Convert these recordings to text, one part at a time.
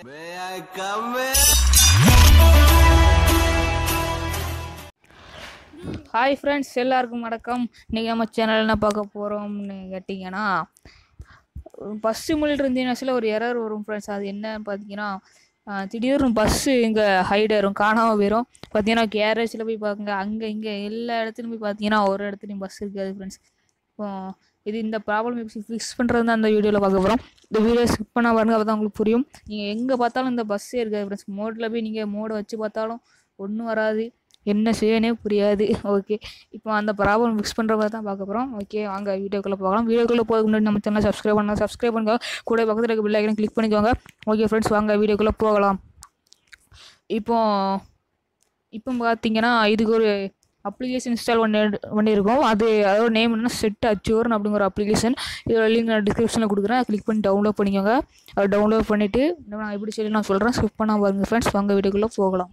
May I come in? Hi friends எல்லாருக்கும் வணக்கம் இன்றைக்கி நம்ம சேனல் என்ன பார்க்க போகிறோம்னு கேட்டிங்கன்னா பஸ்ஸு முள்ளிட்டு இருந்தீங்கன்னா ஒரு எரர் வரும் ஃப்ரெண்ட்ஸ் அது என்னன்னு பார்த்தீங்கன்னா ஆஹ், திடீர்னு பஸ்ஸு இங்கே ஹைட் ஆயிரும் காணாமல் போயிடும் பார்த்தீங்கன்னா கேரேஜில் போய் பார்க்குங்க அங்கே இங்கே எல்லா இடத்துலையும் போய் பார்த்தீங்கன்னா ஒரு இடத்துலையும் பஸ் இருக்காது ஃப்ரெண்ட்ஸ் இப்போ இது இந்த ப்ராப்ளம் எப்படி ஃபிக்ஸ் பண்ணுறது தான் அந்த வீடியோவில் பார்க்க போகிறோம் இந்த வீடியோ ஸ்கிப் பண்ண பாருங்க அப்போ தான் உங்களுக்கு புரியும் நீங்கள் எங்கே பார்த்தாலும் இந்த பஸ்ஸே இருக்காது ஃப்ரெண்ட்ஸ் மோடில் போய் நீங்கள் மோடை வச்சு பார்த்தாலும் ஒன்றும் வராது என்ன செய்யனே புரியாது ஓகே இப்போ அந்த ப்ராப்ளம் ஃபிக்ஸ் பண்ணுற மாதிரி தான் பார்க்க போகிறோம் ஓகே வாங்க வீடியோக்குள்ளே போகலாம் வீடியோக்குள்ளே போகிறதுக்கு முன்னாடி நம்ம சேனல் சப்ஸ்கிரைப் பண்ணலாம் சப்ஸ்கிரைப் பண்ணுங்க கூட பக்கத்தில் இருக்க பில் ஐக்கனை கிளிக் பண்ணிக்கோங்க ஓகே ஃப்ரெண்ட்ஸ் வாங்க வீடியோக்குள்ளே போகலாம் இப்போ இப்போ பார்த்தீங்கன்னா இதுக்கு ஒரு அப்ளிகேஷன் இன்ஸ்டால் பண்ணி பண்ணியிருக்கோம் அது அதோட நேம் என்ன செட் அச்சூர்னு அப்படிங்கிற ஒரு அப்ளிகேஷன் இதோட லிங்க் நான் டிஸ்கிரிப்ஷனில் கொடுக்குறேன் கிளிக் பண்ணி டவுன்லோட் பண்ணிக்கோங்க அதை டவுன்லோட் பண்ணிவிட்டு நான் எப்படி சொல்லி நான் சொல்கிறேன் ஸ்கிப் பண்ணால் பாருங்கள் ஃப்ரெண்ட்ஸ் வாங்க வீடியோக்குள்ளே போகலாம்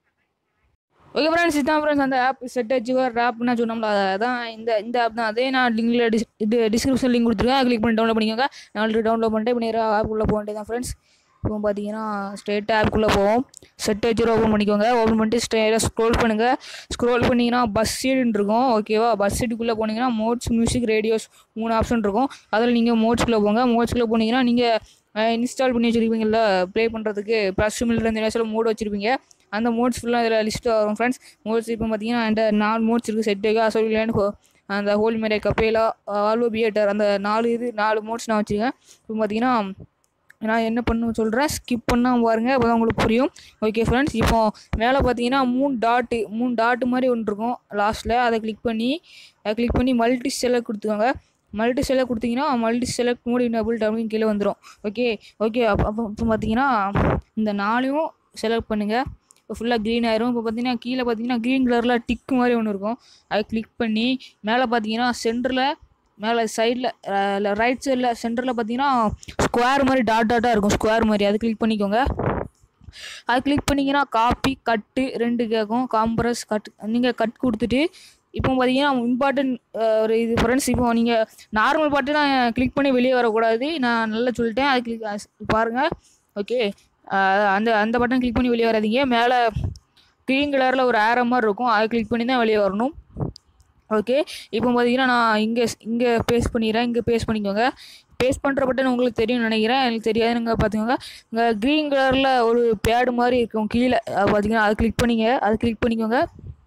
ஓகே ஃப்ரெண்ட்ஸ் இதான் ஃப்ரெண்ட்ஸ் அந்த ஆப் செட் அச்சுவர் ஆப்னா சொன்னோம்ல அதான் இந்த இந்த ஆப் தான் அதே நான் லிங்கில் டிஸ் இது டிஸ்கிரிப்ஷன் லிங்க் கொடுத்துருக்கேன் அதை கிளிக் பண்ணி டவுன்லோட் பண்ணிக்கோங்க நான் ஆல்ரெடி டவுன்லோட் பண்ணிட்டு இப்போ நேராக ஆப்புக்குள்ளே போக வேண்டியதான் ஃப்ரெண்ட்ஸ் இப்போ பார்த்தீங்கன்னா ஸ்ட்ரெயிட்டாக ஆப்புக்குள்ளே போவோம் செட் அச்சுவர் ஓப்பன் பண்ணிக்கோங்க ஓப்பன் பண்ணிட்டு ஸ்ட்ரெயிட்டாக ஸ்க்ரோல் பண்ணுங்கள் ஸ்க்ரோல் பண்ணிங்கன்னா பஸ் சீடுன்னு இருக்கும் ஓகேவா பஸ் சீட்டுக்குள்ளே போனீங்கன்னா மோட்ஸ் மியூசிக் ரேடியோஸ் மூணு ஆப்ஷன் இருக்கும் அதில் நீங்கள் மோட்ஸ்குள்ளே போங்க மோட்ஸ்குள்ளே போனீங்கன்னா நீங்கள் இன்ஸ்டால் பண்ணி வச்சுருப்பீங்கல்ல ப்ளே பண்ணுறதுக்கு ப்ளஸ் மில்லிருந்து நேரத்தில் மோட் வச்சுருப்பீங்க அந்த மோட்ஸ் ஃபுல்லாக இதில் லிஸ்ட்டு வரும் ஃப்ரெண்ட்ஸ் மோட்ஸ் இப்போ பார்த்தீங்கன்னா இந்த நாலு மோட்ஸ் இருக்குது செட்டுக்கு அசோலியன் அந்த ஹோல் மேரே கப்பேலா ஆல்வோ பியேட்டர் அந்த நாலு இது நாலு மோட்ஸ் நான் வச்சுருக்கேன் இப்போ பார்த்தீங்கன்னா நான் என்ன பண்ணு சொல்கிறேன் ஸ்கிப் பண்ணால் பாருங்க அப்போ தான் உங்களுக்கு புரியும் ஓகே ஃப்ரெண்ட்ஸ் இப்போ மேலே பார்த்தீங்கன்னா மூணு டாட்டு மூணு டாட்டு மாதிரி ஒன்று இருக்கும் லாஸ்ட்டில் அதை கிளிக் பண்ணி அதை கிளிக் பண்ணி மல்டி செலக்ட் கொடுத்துக்கோங்க மல்டி செலக்ட் கொடுத்தீங்கன்னா மல்டி செலக்ட் மோட் இனபிள் அப்படின்னு கீழே வந்துடும் ஓகே ஓகே அப்போ அப்போ இப்போ பார்த்தீங்கன்னா இந்த நாளையும் செலக்ட் பண்ணுங்கள் இப்போ ஃபுல்லாக க்ரீன் ஆயிரும் இப்போ பார்த்தீங்கன்னா கீழே பார்த்தீங்கன்னா க்ரீன் கலரில் டிக் மாதிரி ஒன்று இருக்கும் அதை கிளிக் பண்ணி மேலே பார்த்தீங்கன்னா சென்டரில் மேலே சைடில் ரைட் சைடில் சென்டரில் பார்த்தீங்கன்னா ஸ்கொயர் மாதிரி டாட் டாட்டாக இருக்கும் ஸ்கொயர் மாதிரி அது கிளிக் பண்ணிக்கோங்க அது கிளிக் பண்ணிங்கன்னா காப்பி கட்டு ரெண்டு கேட்கும் காம்ப்ரஸ் கட் நீங்கள் கட் கொடுத்துட்டு இப்போ பார்த்தீங்கன்னா இம்பார்ட்டன்ட் ஒரு இது ஃப்ரெண்ட்ஸ் இப்போ நீங்கள் நார்மல் பாட்டு நான் கிளிக் பண்ணி வெளியே வரக்கூடாது நான் நல்லா சொல்லிட்டேன் அது கிளிக் பாருங்கள் ஓகே அந்த அந்த பட்டன் கிளிக் பண்ணி வெளியே வராதீங்க மேலே க்ரீன் கலரில் ஒரு ஆரோ மாதிரி இருக்கும் அதை கிளிக் பண்ணி தான் வெளியே வரணும் ஓகே இப்போ பார்த்தீங்கன்னா நான் இங்கே இங்கே பேஸ்ட் பண்ணிடுறேன் இங்கே பேஸ்ட் பண்ணிக்கோங்க பேஸ்ட் பண்ணுற பட்டன் உங்களுக்கு தெரியும்னு நினைக்கிறேன் எனக்கு தெரியாது நீங்கள் பார்த்துக்கோங்க இங்கே க்ரீன் கலரில் ஒரு பேடு மாதிரி இருக்கும் கீழே அது பார்த்தீங்கன்னா அதை கிளிக் பண்ணிங்க அதை கிளிக் பண்ணிக்கோங்க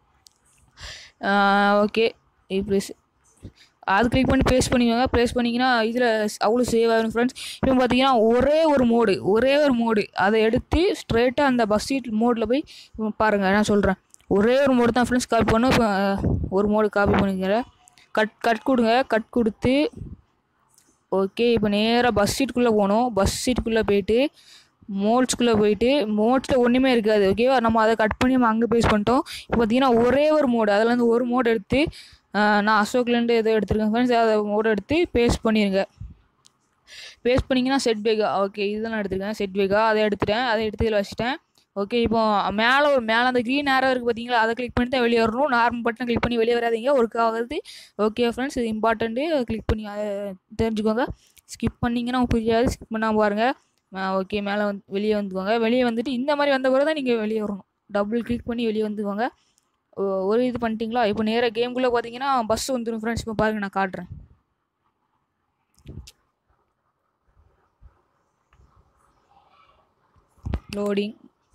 ஓகே இப்படி அது கிளிக் பண்ணி பேஸ்ட் பண்ணிக்கோங்க பேஸ்ட் பண்ணிங்கன்னா இதில் அவ்வளோ சேவ் ஆகும் ஃப்ரெண்ட்ஸ் இப்போ பார்த்தீங்கன்னா ஒரே ஒரு மோடு ஒரே ஒரு மோடு அதை எடுத்து ஸ்ட்ரெயிட்டாக அந்த பஸ் சீட் மோடில் போய் இப்போ பாருங்கள் நான் சொல்கிறேன் ஒரே ஒரு மோடு தான் ஃப்ரெண்ட்ஸ் காப்பி பண்ணும் இப்போ ஒரு மோடு காப்பி பண்ணிக்கிறேன் கட் கட் கொடுங்க கட் கொடுத்து ஓகே இப்போ நேராக பஸ் சீட்டுக்குள்ளே போகணும் பஸ் சீட்டுக்குள்ளே போயிட்டு மோட்ஸ்குள்ளே போயிட்டு மோட்ஸில் ஒன்றுமே இருக்காது ஓகேவா நம்ம அதை கட் பண்ணி நம்ம அங்கே பேஸ் பண்ணிட்டோம் இப்போ பார்த்தீங்கன்னா ஒரே ஒரு மோடு அதில் வந்து ஒரு மோடு எடுத்து ஆஹ், நான் அசோக்லேருந்து எதோ எடுத்திருக்கேன் ஃப்ரெண்ட்ஸ் அதை மோடு எடுத்து பேஸ்ட் பண்ணிடுங்க பேஸ்ட் பண்ணிங்கன்னா செட் பேகா ஓகே இதுதான் நான் எடுத்திருக்கேன் செட் பேகா அதை எடுத்துட்டேன் அதை எடுத்து இதில் வச்சுட்டேன் ஓகே இப்போ மேலே ஒரு மேலே அந்த க்ரீன் ஆரோ இருக்குது பார்த்தீங்களா அதை கிளிக் பண்ணி தான் வெளியே வரணும் நார்மல் பட்டன் கிளிக் பண்ணி வெளியே வராதீங்க ஒர்க் ஆகுது ஓகே ஃப்ரெண்ட்ஸ் இது இம்பார்ட்டண்ட்டு கிளிக் பண்ணி அதை தெரிஞ்சுக்கோங்க ஸ்கிப் பண்ணிங்கன்னா உங்களுக்கு புரியாது ஸ்கிப் பண்ணாமல் பாருங்கள் ஓகே மேலே வந்து வெளியே வந்துக்கோங்க வெளியே வந்துட்டு இந்த மாதிரி வந்த பிறகு தான் நீங்கள் வெளியே வரணும் டபுள் கிளிக் பண்ணி வெளியே வந்துக்கோங்க ஒ- ஒரு இது பண்ணிட்டீங்களா இப்போ நேராக கேம்குள்ளே பார்த்தீங்கன்னா பஸ் வந்துடும் ஃப்ரெண்ட்ஸ் இப்போ பாருங்க நான் காட்டுறேன் லோடிங்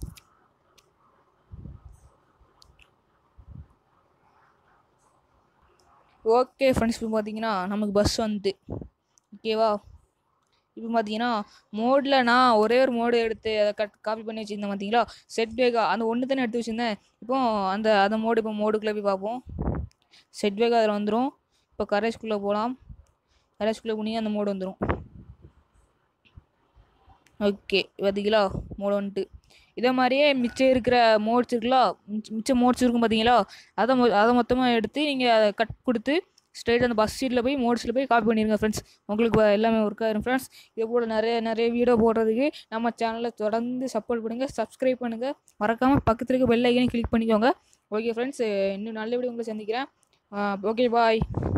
ஓகே ஃப்ரெண்ட்ஸ் இப்போ பார்த்தீங்கன்னா நமக்கு பஸ் வந்து ஓகேவா இப்போ பார்த்தீங்கன்னா மோடில் நான் ஒரே ஒரு மோடு எடுத்து அதை கட் காப்பி பண்ணி வச்சுருந்தேன் பார்த்தீங்களா செட் வேகா அந்த ஒன்று தானே எடுத்து வச்சுருந்தேன் இப்போ அந்த அந்த மோடு இப்போ மோடுக்குள்ளே போய் பார்ப்போம் செட் வேகா அதில் வந்துடும் இப்போ கரேஜ்குள்ளே போகலாம் கரேஜ்குள்ளே போனீங்க அந்த மோடு வந்துடும் ஓகே பார்த்தீங்களா மோடு வந்துட்டு இதே மாதிரியே மிச்சம் இருக்கிற மோட்ஸ் இருக்குல்ல மிச்ச- மிச்ச மோட்ஸ் இருக்கும் பார்த்தீங்களா அதை மொ அதை மொத்தமாக எடுத்து நீங்கள் அதை கட் கொடுத்து ஸ்ட்ரைட் அந்த பஸ் சீட்டில் போய் மோட்ஸில் போய் காப்பி பண்ணிடுங்க ஃப்ரெண்ட்ஸ் உங்களுக்கு வ- எல்லாமே ஒர்க் ஆயிரும் ஃப்ரெண்ட்ஸ் இதே போல் நிறைய நிறைய வீடியோ போடுறதுக்கு நம்ம சேனலை தொடர்ந்து சப்போர்ட் பண்ணுங்கள் சப்ஸ்கிரைப் பண்ணுங்கள் மறக்காமல் பக்கத்தில் இருக்க பெல் ஐக்கனையும் கிளிக் பண்ணிக்கோங்க ஓகே ஃப்ரெண்ட்ஸ் இன்னும் நல்ல வீடியோ உங்களை சந்திக்கிறேன் ஓகே பாய்